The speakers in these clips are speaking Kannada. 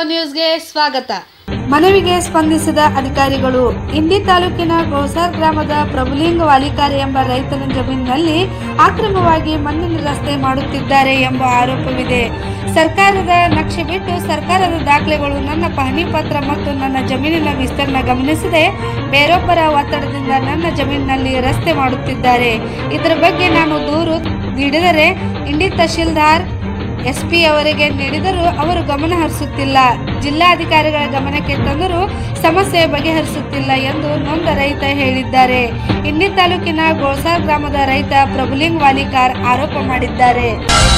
ನ್ಯೂಸ್ಗೆ ಸ್ವಾಗತ ಮನವಿಗೆ ಸ್ಪಂದಿಸಿದ ಅಧಿಕಾರಿಗಳು ಇಂಡಿ ತಾಲೂಕಿನ ಗೋಸಾರ್ ಗ್ರಾಮದ ಪ್ರಭುಲಿಂಗ ವಾಲಿಕಾರ್ ಎಂಬ ರೈತನ ಜಮೀನಿನಲ್ಲಿ ಅಕ್ರಮವಾಗಿ ಮಣ್ಣಿನ ರಸ್ತೆ ಮಾಡುತ್ತಿದ್ದಾರೆ ಎಂಬ ಆರೋಪವಿದೆ ಸರ್ಕಾರದ ನಕ್ಷೆ ಬಿಟ್ಟು ಸರ್ಕಾರದ ದಾಖಲೆಗಳು ನನ್ನ ಪಹಣಿ ಪತ್ರ ಮತ್ತು ನನ್ನ ಜಮೀನಿನ ವಿಸ್ತೀರ್ಣ ಗಮನಿಸದೆ ಬೇರೊಬ್ಬರ ಒತ್ತಡದಿಂದ ನನ್ನ ಜಮೀನಿನಲ್ಲಿ ರಸ್ತೆ ಮಾಡುತ್ತಿದ್ದಾರೆ ಇದರ ಬಗ್ಗೆ ನಾನು ದೂರು ನೀಡಿದರೆ ಇಂಡಿ ತಹಶೀಲ್ದಾರ್ ಎಸ್ಪಿ ಅವರಿಗೆ ನೀಡಿದರೂ ಅವರು ಗಮನ ಹರಿಸುತ್ತಿಲ್ಲ ಜಿಲ್ಲಾಧಿಕಾರಿಗಳ ಗಮನಕ್ಕೆ ತಂದರೂ ಸಮಸ್ಯೆ ಬಗೆಹರಿಸುತ್ತಿಲ್ಲ ಎಂದು ನೊಂದ ರೈತ ಹೇಳಿದ್ದಾರೆ ಇಂಡಿ ತಾಲೂಕಿನ ಗೋಳ್ಸಾರ್ ಗ್ರಾಮದ ರೈತ ಪ್ರಭುಲಿಂಗ್ ವಾಲಿಕಾರ್ ಆರೋಪ ಮಾಡಿದ್ದಾರೆ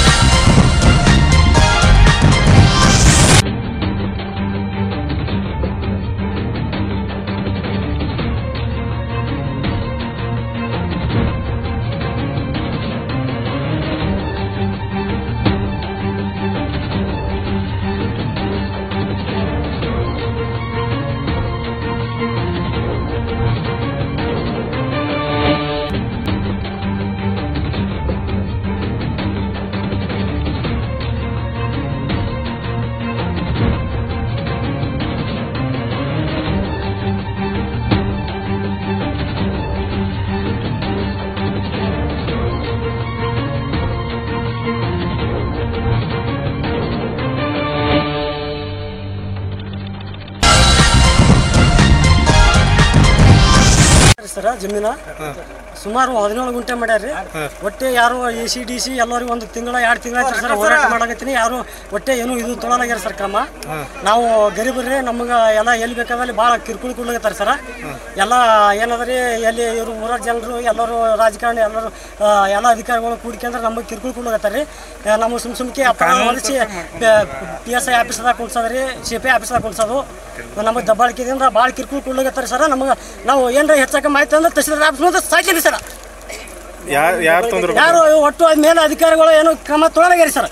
ಸರ ಜಮೀನ ಸುಮಾರು ಹದಿನೇಳು ಗುಂಟೆ ಮಾಡ್ಯಾರ್ರಿ ಒಟ್ಟೆ ಯಾರು ಎ ಸಿ ಡಿ ಸಿ ಎಲ್ಲರಿಗೂ ಒಂದು ತಿಂಗಳ ಎರಡು ತಿಂಗಳ ಆಯ್ತು ಸರ್ ಹೋರಾಟ ಮಾಡಕತ್ತೀನಿ ಯಾರು ಒಟ್ಟೆ ಏನು ಇದು ತೊಗೊಳಗ್ಯಾರ ಸರ್ ಕ್ರಮ ನಾವು ಗರೀಬರ್ರಿ ನಮ್ಗೆ ಎಲ್ಲ ಎಲ್ಲಿ ಬೇಕಾದಲ್ಲಿ ಭಾಳ ಕಿರ್ಕುಳಿ ಕೊಡ್ಲಾಗತ್ತಾರ ಸರ್ ಎಲ್ಲ ಏನದ್ರಿ ಎಲ್ಲಿ ಇವರು ಊರ ಜನರು ಎಲ್ಲರೂ ರಾಜಕಾರಣಿ ಎಲ್ಲರೂ ಆ, ಎಲ್ಲ ಅಧಿಕಾರಿಗಳು ಕೂಡ್ಕೊಂಡ್ರೆ ನಮಗೆ ಕಿರ್ಕುಳಿ ಕೊಡ್ಲಾಗತ್ತಾರ ರೀ ನಮ್ಮ ಸುಮ್ ಸುಮ್ಕೆ ಅಪರಾಧ ಹೊರಿಸಿ ಪಿ ಎಸ್ ಐ ಆಫೀಸ್ದಾಗ ಕುಣ್ಸೋದ್ರಿ ಸಿ ಪಿ ಆಫೀಸ್ದಾಗ ಕುಣ್ಸೋದು ನಮಗೆ ದಬ್ಬಾಳಿಕೆದಿಂದ ಭಾಳ ಕಿರ್ಕುಳಿ ಕೊಡ್ಲಾಗತ್ತಾರ ಸರ್ ನಮಗೆ ನಾವು ಏನಾರ ಹೆಚ್ಚಾಕ ಮಾಹಿತಿ ಅಂದ್ರೆ ತಹಸೀಲ್ದಾರ್ ಆಫೀಸ್ ಮುಂದೆ ಸಾಕಿರಿ ಸರ್ ಯಾರು ಯಾರು ತೊಂದ್ರೆ ಯಾರು ಒಟ್ಟು ಅದ್ ಮೇಲೆ ಅಧಿಕಾರಿಗಳು ಏನು ಕ್ರಮ ತೊಗೊಳಗ್ಯಾರಿ ಸರ್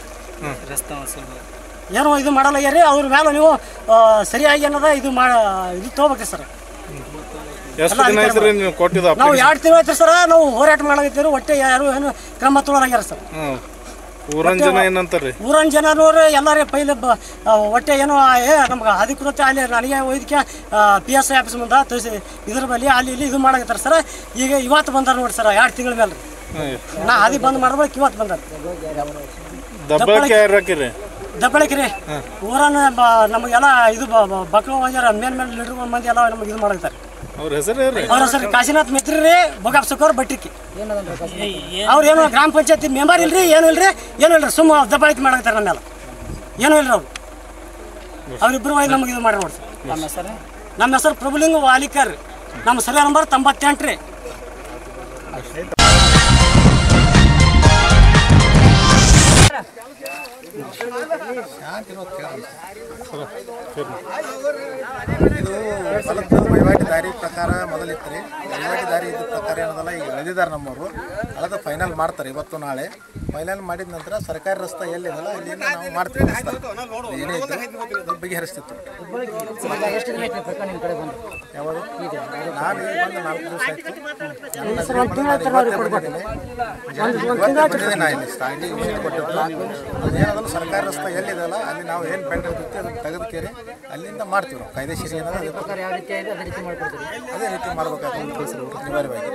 ಏನೋ ಇದು ಮಾಡಲಾಗ್ಯಾರಿ ಅವ್ರ ಮೇಲೆ ನೀವು ಆ, ಸರಿಯಾಗಿ ಏನದ ಇದು ಮಾಡ ಇದು ತೊಗೋಬೇಕ್ರಿ ಸರ್ ಎಷ್ಟು ದಿನ ಆಯ್ತು ರೀ ನೀವು ಕೊಟ್ಟಿದ್ದು ನಾವು ಅಪ್ಲಿಕೇಶನ್ ಎರಡು ತಿಂಗಳು ಆಯ್ತು ಸರ್ ನಾವು ಹೋರಾಟ ಮಾಡಕತ್ತೀವಿ ಒಟ್ಟೆ ಯಾರು ಏನು ಕ್ರಮ ತೊಗೊಳಗ್ಯಾರ ಸರ್ ಹ್ಞೂ ಊರನ್ ಜನ ಏನಂತಾರ್ರಿ ಊರನ್ ಜನರು ಎಲ್ಲಾರೇ ಪೈಲೆ ಬ ಆ, ಒಟ್ಟೆ ಏನೋ ಏ ನಮ್ಗೆ ಅಧಿಕೃತ ಅಲ್ಲಿ ನನಗೆ ಒಯ್ದಕ್ಕೆ ಪಿ ಎಸ್ ಐ ಆಫೀಸ್ ಮುಂದೆ ತೋರಿಸಿ ಇದ್ರ ಬಳಿ ಅಲ್ಲಿ ಇಲ್ಲಿ ಇದು ಮಾಡಕತ್ತಾರ ಸರ್ ಈಗ ಇವತ್ತು ಬಂದಾರ ನೋಡಿ ಸರ್ ಎರಡು ತಿಂಗಳ ಮೇಲೆ ರೀ ನಾ ಅದಿ ಬಂದ್ ಮಾಡ್ಬೇಕು ಇವತ್ತು ಬಂದಾರ ದಬ್ಬಾಳಿಕೆ ಯಾರು ಹಾಕಿರಿ ದಬ್ಬಳಿಕೆ ರೀ ಊರನ್ನ ಬ- ನಮಗೆಲ್ಲ ಇದು ಬಕ್ಳು ಹೋಗ್ಯಾರ ಮೇನ್ ಮೇನ್ ಲೀಡರ್ ಮಂದಿ ಎಲ್ಲ ನಮಗೆ ಇದು ಮಾಡಕತ್ತಾರೆ ಅವ್ರ ಹೆಸರು ಏನ್ರಿ ಅವ್ರ ಹೆಸರು ಕಾಶಿನಾಥ್ ಮಿತ್ರಿ ರೀ ಬೊಗಾಪ್ ಸುಕೋರ್ ಬಟ್ರಿಕಿ ಅವ್ರು ಏನು ಗ್ರಾಮ ಪಂಚಾಯತಿ ಮೆಂಬರ್ ಇಲ್ರಿ ಏನು ಇಲ್ರಿ ಏನು ಇಲ್ರಿ ಸುಮ್ಮ ದಬ್ಬಾಳಿಕೆ ಮಾಡಕತ್ತಾರ ನಮ್ಮೆಲ್ಲ ಏನು ಇಲ್ರಿ ಅವ್ರು ಅವ್ರಿಬ್ರು ಒಯ್ದು ನಮಗೆ ಇದು ಮಾಡಿ ನೋಡಿ ನಮ್ಮ ಹೆಸರು ಪ್ರಭುಲಿಂಗ ವಾಲಿಕರ್ ನಮ್ಮ ಸರ್ವೆ ನಂಬರ್ ತೊಂಬತ್ತೆಂಟು ರೀ ಇದು ಹೊಲದ ವಹಿವಾಟಿ ದಾರಿ ಪ್ರಕಾರ ಮೊದಲಿತ್ತು ರೀ ವಹಿವಾಟಿ ದಾರಿ ಇದ್ದ ಪ್ರಕಾರ ಏನದಲ್ಲ ಈಗ ಎಳೆದಿದ್ದಾರೆ ನಮ್ಮವರು ಅಲ್ಲದ ಫೈನಲ್ ಮಾಡ್ತಾರೆ ಇವತ್ತು ನಾಳೆ ಫೈನಲ್ ಮಾಡಿದ ನಂತರ ಸರ್ಕಾರಿ ರಸ್ತೆ ಎಲ್ಲಿದಲ್ಲ ಅಲ್ಲಿಂದ ನಾವು ಮಾಡ್ತೀವಿ ರಸ್ತೆ ಏನೇ ಇದ್ರು ಅದು ಬಗೆಹರಿಸ್ತಿತ್ತು ಯಾವಾಗ ನಾನು ಈಗ ಬಂದು ನಾಲ್ಕು ದಿವಸ ಆಯ್ತು ನಾನು ಇವತ್ತೇ ಬಂದಿದ್ದೀನಿ. ಇವತ್ತೇ ಬಂದಿದ್ದೀನಿ ನಾ ಇಲ್ಲಿ ಸ್ಟಾರ್ಟಿಂಗ್ ವಿಸಿಟ್ ಕೊಟ್ಟಿದ್ದು ಅದೇನದಲ್ಲ ಸರ್ಕಾರಿ ರಸ್ತೆ ಎಲ್ಲಿದಲ್ಲ ಅಲ್ಲಿ ನಾವು ಏನು ಪೆಂಡ್ ಇರುತ್ತೆ ಅದನ್ನು ತೆಗೆದುಕೇರಿ ಅಲ್ಲಿಂದ ಮಾಡ್ತೀವಿ ನಾವು ಕಾಯ್ದೆಶೀರಿ ಏನದ ಅದೇ ಪ್ರಕಾರ ಅದೇ ರೀತಿ ಮಾಡಬೇಕಾಗ್ತದೆ ಅನಿವಾರ್ಯವಾಗಿ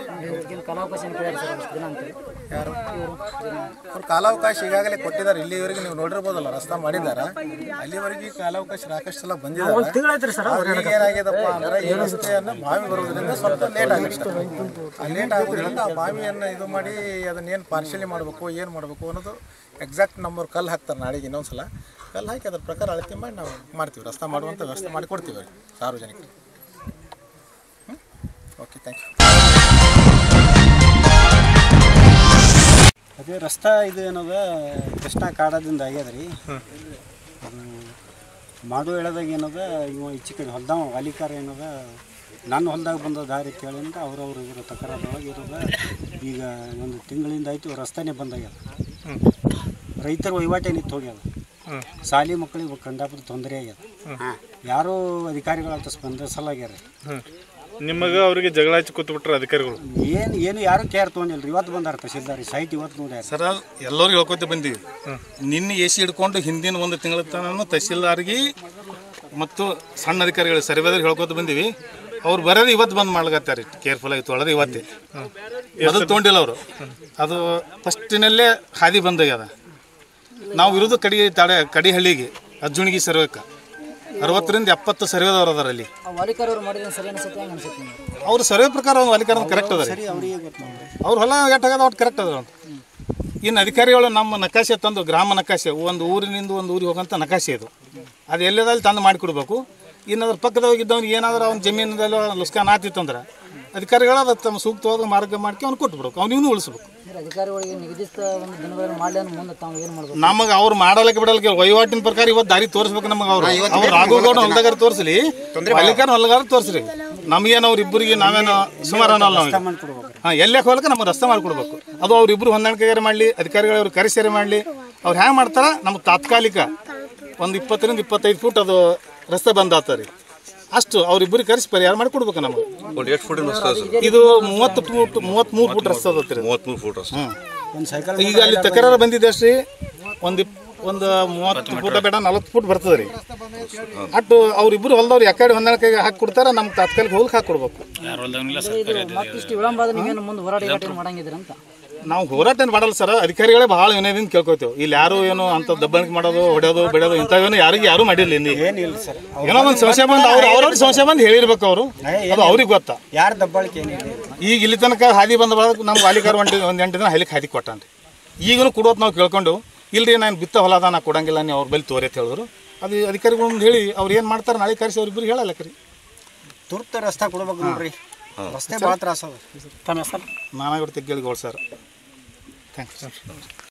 ಯಾರು ಅವ್ರು ಕಾಲಾವಕಾಶ ಈಗಾಗಲೇ ಕೊಟ್ಟಿದ್ದಾರೆ ಇಲ್ಲಿವರೆಗೆ ನೀವು ನೋಡಿರ್ಬೋದಲ್ಲ ರಸ್ತೆ ಮಾಡಿದ್ದಾರೆ ಅಲ್ಲಿವರೆಗೆ ಕಾಲಾವಕಾಶ ಸಾಕಷ್ಟು ಸಲ ಬಂದಿದ್ದಾರೆ ತಿಂಗಳಾಯ್ತು ಸರ್ ಅವ್ರಿಗೆ ಏನಾಗ್ಯದಪ್ಪ ಅಂದ್ರೆ ಈ ರಸ್ತೆಯನ್ನು ಬಾವಿ ಬರೋದ್ರಿಂದ ಸ್ವಲ್ಪ ಲೇಟ್ ಆಗುತ್ತೆ ಆ ಲೇಟ್ ಆಗೋದ್ರಿಂದ ಆ ಬಾವಿಯನ್ನು ಇದು ಮಾಡಿ ಅದನ್ನ ಏನು ಪಾರ್ಶಲಿ ಮಾಡಬೇಕು ಏನು ಮಾಡಬೇಕು ಅನ್ನೋದು ಎಕ್ಸಾಕ್ಟ್ ನಂಬರ್ ಕಲ್ಲು ಹಾಕ್ತಾರೆ ನಾಳೆಗೆ ಇನ್ನೊಂದ್ಸಲ ಕಲ್ಲು ಹಾಕಿ ಅದ್ರ ಪ್ರಕಾರ ಅಳತೆ ಮಾಡಿ ನಾವು ಮಾಡ್ತೀವಿ ರಸ್ತೆ ಮಾಡುವಂಥ ವ್ಯವಸ್ಥೆ ಮಾಡಿ ಕೊಡ್ತೀವಿ ಅವ್ರಿಗೆ ಸಾರ್ವಜನಿಕರಿಗೆ ಓಕೆ ಥ್ಯಾಂಕ್ ಯು ಅದೇ ರಸ್ತಾ ಇದು ಏನದ ಕೃಷ್ಣ ಕಾಡದಿಂದ ಆಗ್ಯದ ರೀ ಅದು ಮಾಡು ಹೇಳದಾಗ ಏನದ ಇವ ಈಚೆ ಕಡೆ ಹೊಲ್ದಾವ ವಾಲಿಕಾರ ಏನದ ನನ್ನ ಹೊಲ್ದಾಗ ಬಂದ ದಾರಿ ಕೇಳಿಂದ ಅವ್ರವ್ರು ಇರೋ ತಕರಾರೊಳಗೆ ಇರೋದ ಈಗ ಒಂದು ತಿಂಗಳಿಂದ ಆಯ್ತು ರಸ್ತೆನೇ ಬಂದಾಗ್ಯದ ರೈತರ ವಹಿವಾಟೇ ನಿಂತು ಹೋಗ್ಯದ ಶಾಲಿ ಮಕ್ಕಳಿಗೆ ಕಂಡಾಪಟ್ಟು ತೊಂದರೆ ಆಗ್ಯದ ಯಾರೂ ಅಧಿಕಾರಿಗಳಂತ ಸ್ಪಂದಿಸಲಾಗ್ಯಾರ ನಿಮಗೆ ಅವರಿಗೆ ಜಗಳ ಹಚ್ಚಿ ಕೂತ್ಬಿಟ್ರೆ ಅಧಿಕಾರಿಗಳು ಏನು ಏನು ಯಾರು ಕೇರ್ ತೊಗೊಂಡಿಲ್ಲ ಇವತ್ತು ಬಂದಾರ ತಹಸೀಲ್ದಾರ್ ಸೈಟ್ ಇವತ್ತು ನೋಡ್ಯಾರ ಸರ ಎಲ್ಲರೂ ಹೇಳ್ಕೊತ ಬಂದೀವಿ ನಿನ್ನೆ ಎ ಸಿ ಹಿಡ್ಕೊಂಡು ಹಿಂದಿನ ಒಂದು ತಿಂಗಳ ತನಕ ತಹಸೀಲ್ದಾರ್ಗೆ ಮತ್ತು ಸಣ್ಣ ಅಧಿಕಾರಿಗಳು ಸರ್ವೇದಲ್ಲಿ ಹೇಳ್ಕೊತ ಬಂದೀವಿ ಅವ್ರು ಬರೋದು ಇವತ್ತು ಬಂದ್ ಮಾಡ್ಲಕತ್ತಾರೆ ಕೇರ್ಫುಲ್ ಆಗಿ ತೊಳೆದ್ರೆ ಇವತ್ತೇ ಅದು ತೊಗೊಂಡಿಲ್ಲ ಅವರು ಅದು ಫಸ್ಟಿನಲ್ಲೇ ಹಾದಿ ಬಂದಾಗ್ಯದ ನಾವು ಇರೋದು ಕಡಿ ತಡೆ ಕಡಿಹಳ್ಳಿಗೆ ಅಜ್ಜುಣಿಗಿ ಸರ್ವೇಕ್ಕೆ ಅರವತ್ತರಿಂದ ಎಪ್ಪತ್ತು ಸರ್ವೇದವ್ರು ಅದಾರ ಅಲ್ಲಿ ವಾಲಿಕರ್ ಅವ್ರು ಮಾಡಿದ್ರೆ ಸರಿ ಅನ್ಸುತ್ತೆ ಹೆಂಗೆ ಅನ್ಸುತ್ತೆ ನಿಮ್ಗೆ? ಅವ್ರ ಸರ್ವೆ ಪ್ರಕಾರ ಒಂದು ವಾಲಿಕಾರ ಕರೆಕ್ಟ್ ಅದ ರೀ ಅವರಿಗೆ ಗೊತ್ತು ನೋಡ್ರಿ ಅವ್ರ ಹೊಲ ಎಟ್ಟಾಗದ ಒಟ್ಟು ಕರೆಕ್ಟ್ ಅದ ಅಂತ ಇನ್ನು ಅಧಿಕಾರಿಗಳು ನಮ್ಮ ನಕಾಶೆ ತಂದು ಗ್ರಾಮ ನಕಾಶೆ ಒಂದು ಊರಿನಿಂದ ಒಂದು ಊರಿಗೆ ಹೋಗಂತ ನಕಾಶೆ ಇದು ಅದು ಎಲ್ಲದಲ್ಲಿ ತಂದು ಮಾಡಿಕೊಡ್ಬೇಕು ಇನ್ನು ಅದ್ರ ಪಕ್ಕದವಾಗಿದ್ದವ್ನಿಗೆ ಏನಾದರೂ ಅವ್ನ ಜಮೀನದಲ್ಲಿ ಲುಸ್ಕಾನ್ ಆತಿತ್ತಂದ್ರೆ ಅಧಿಕಾರಿಗಳು ಅದು ತಮ್ಮ ಸೂಕ್ತವಾದ ಮಾರ್ಗ ಮಾಡ್ಕೆ ಅವ್ನು ಕೊಟ್ಬಿಡ್ಬೇಕು ಅವ್ನಿಗೂ ಉಳಿಸ್ಬೇಕು ಅಂದ್ರೆ ಅಧಿಕಾರಿಗಳಿಗೆ ನಿಗದಿತ ಒಂದು ದಿನಗಳನ್ನು ಮಾಡಲಿ ಅನ್ನೋ ಮುಂದೆ ತಾವು ಏನು ಮಾಡ್ಬೇಕು ನಮಗೆ ಅವ್ರು ಮಾಡಲಕ್ಕೆ ಬಿಡಲಿಕ್ಕೆ ವಹಿವಾಟಿನ ಪ್ರಕಾರ ಇವತ್ತು ದಾರಿ ತೋರಿಸ್ಬೇಕು ನಮಗೆ ಅವ್ರು ಅವ್ರು ರಾಘುಗೌಡ ಹೊಲ್ದಾಗಾರ ತೋರಿಸ್ಲಿ ಮಲ್ಲಿಕಾರ ಹೊಲ್ಗಾರ ತೋರಿಸ್ರಿ ನಮಗೇನು ಅವ್ರ ಇಬ್ಬರಿಗೆ ನಾವೇನು ಸುಮಾರು ಅನ್ನಲ್ಲ ನಾವು ಹಾಂ ಎಲ್ಲೇ ಹೋಗ್ಲಿಕ್ಕೆ ನಮಗೆ ರಸ್ತೆ ಮಾಡಿಕೊಡ್ಬೇಕು ಅದು ಅವ್ರಿಬ್ರು ಹೊಂದಾಣಿಕೆಗಾರ ಮಾಡಲಿ ಅಧಿಕಾರಿಗಳು ಅವ್ರು ಕರೆಸೇರಿ ಮಾಡಲಿ ಅವ್ರು ಹ್ಯಾಂಗೆ ಮಾಡ್ತಾರ ನಮ್ಗೆ ತಾತ್ಕಾಲಿಕ ಒಂದು ಇಪ್ಪತ್ತರಿಂದ ಇಪ್ಪತ್ತೈದು ಫೂಟ್ ಅದು ರಸ್ತೆ ಬಂದ್ ಆತ ರೀ ಅಷ್ಟು ಅವ್ರಿಬ್ಬರಿಗೆ ಕರೆಸಿ ಪರಿಹಾರ ಮಾಡಿ ಕೊಡ್ಬೇಕು ನಮಗೆ ಒಂದು ಎಷ್ಟು ಫುಟಿನ ರಸ್ತೆ ಅದು ಸರ್ ಇದು ಮೂವತ್ತು ಫೂಟ್ ಮೂವತ್ತ್ಮೂರು ಫೂಟ್ ರಸ್ತೆ ಅದತ್ರಿ ಮೂವತ್ತ್ಮೂರು ಫುಟ್ ರಸ್ತೆ ಹ್ಞೂ ಒಂದು ಸೈಕಲ್ ಈಗ ಅಲ್ಲಿ ತಕರಾರು ಬಂದಿದೆ ಅಷ್ಟ್ರಿ ಒಂದು ಇಪ್- ಒಂದು ಮೂವತ್ತು ಫುಟ್ ಬೇಡ ನಲವತ್ತು ಫುಟ್ ಬರ್ತದೆ ರೀ ಅಟ್ಟು ಅವ್ರಿಬ್ರು ಹೊಲ್ದವ್ರು ಯಾಕಡೆ ಹೊಂದಾಣಿಕೆಗೆ ಹಾಕಿ ಕೊಡ್ತಾರ ನಮ್ಗೆ ತಾತ್ಕಾಲಿಕ ಹೋಗಕ್ಕೆ ಹಾಕಿ ಕೊಡ್ಬೇಕು ಇದು ಮತ್ತಿಷ್ಟು ವಿಳಂಬ ಆದ್ರೆ ನೀವೇನು ಮುಂದೆ ಹೋರಾಟ ಗೀರಾಟ ಮಾಡಂಗಿದ್ದೀರ ಅಂತ ನಾವು ಹೋರಾಟ ಏನು ಮಾಡಲ್ಲ ಸರ್ ಅಧಿಕಾರಿಗಳೇ ಬಹಳ ವಿನಯದಿಂದ ಕೇಳ್ಕೊತೇವೆ ಇಲ್ಲಿ ಯಾರು ಏನು ಅಂತ ದಬ್ಬಾಣಿಕೆ ಮಾಡೋದು ಹೊಡೆಯೋದು ಬಿಡೋದು ಇಂಥವೇನು ಯಾರಿಗೆ ಯಾರು ಮಾಡಿಲ್ಲ ಇಲ್ಲಿ ಏನಿಲ್ಲ ಸರ್ ಏನೋ ಒಂದು ಸಂಶಯ ಬಂದು ಅವ್ರು ಅವ್ರವ್ರ ಸಂಶಯ ಬಂದು ಹೇಳಿರ್ಬೇಕು ಅವರು ಅದು ಅವ್ರಿಗೆ ಗೊತ್ತಾ ಯಾರು ದಬ್ಬಾಳಿಕೆ ಏನಿಲ್ಲ ಈಗ ಇಲ್ಲಿ ತನಕ ಹಾದಿ ಬಂದ ಬಳಕ ನಮ್ಮ ವಾಲಿಕಾರ ಒಂಟಿ ಒಂದು ಎಂಟು ದಿನ ಹಲಿಕ್ಕೆ ಹಾದಿ ಕೊಟ್ಟಾನ್ರಿ ಈಗಲೂ ಕೊಡೋದು ನಾವು ಕೇಳ್ಕೊಂಡು ಇಲ್ರಿ ನಾನು ಬಿತ್ತ ಹೊಲ ಅದ ನಾ ಕೊಡಂಗಿಲ್ಲ ನೀವು ಅವ್ರ ಬಳಿ ತೋರಿ ಅಂತ ಹೇಳಿದ್ರು ಅದು ಅಧಿಕಾರಿಗಳು ಮುಂದೆ ಹೇಳಿ ಅವ್ರು ಏನು ಮಾಡ್ತಾರೆ ನಾಳೆ ಕರೆಸಿ ಅವ್ರಿಬ್ರು ಹೇಳಲ್ಲ ಕರಿ ತುರ್ತ ರಸ್ತೆ ಕೊಡ್ಬೇಕು ನೋಡ್ರಿ ರಸ್ತೆ ಭಾಳ ತ್ರಾಸ ಅದ ನಾನಾಗಿ ತೆಗ್ಗೇಳಿ ಗೋಳ್ ಸರ್ ಥ್ಯಾಂಕ್ಸ್